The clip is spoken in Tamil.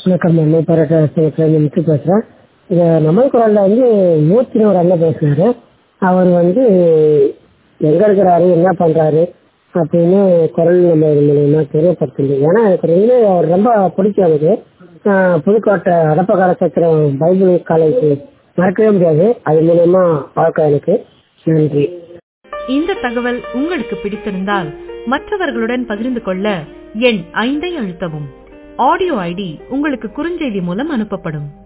வணக்கம் அம்மா பாராட்ட முத்து பேசுகிறேன் இதை நம்ம குரலில் வந்து மூர்த்தின்னு ஒரு அண்ணன் பேசுனாரு அவர் வந்து எங்கே இருக்கிறாரு என்ன பண்ணுறாரு அப்படின்னு குரல் நம்ம இது மூலயமா தெரியப்படுத்துது ஏன்னா எனக்கு ரெண்டு அவர் ரொம்ப பிடிக்கும் எனக்கு ஆஹ் புதுக்கோட்டை அடப்பகால சத்திரம் பைபிள் காலேஜ் மறக்கவே முடியாது அது மூலயமா பார்க்க எனக்கு நன்றி இந்த தகவல் உங்களுக்கு பிடித்திருந்தால் மற்றவர்களுடன் பகிர்ந்து கொள்ள எண் ஐந்தை அழுத்தவும் ஆடியோ ஐடி உங்களுக்கு குறுஞ்செய்தி மூலம் அனுப்பப்படும்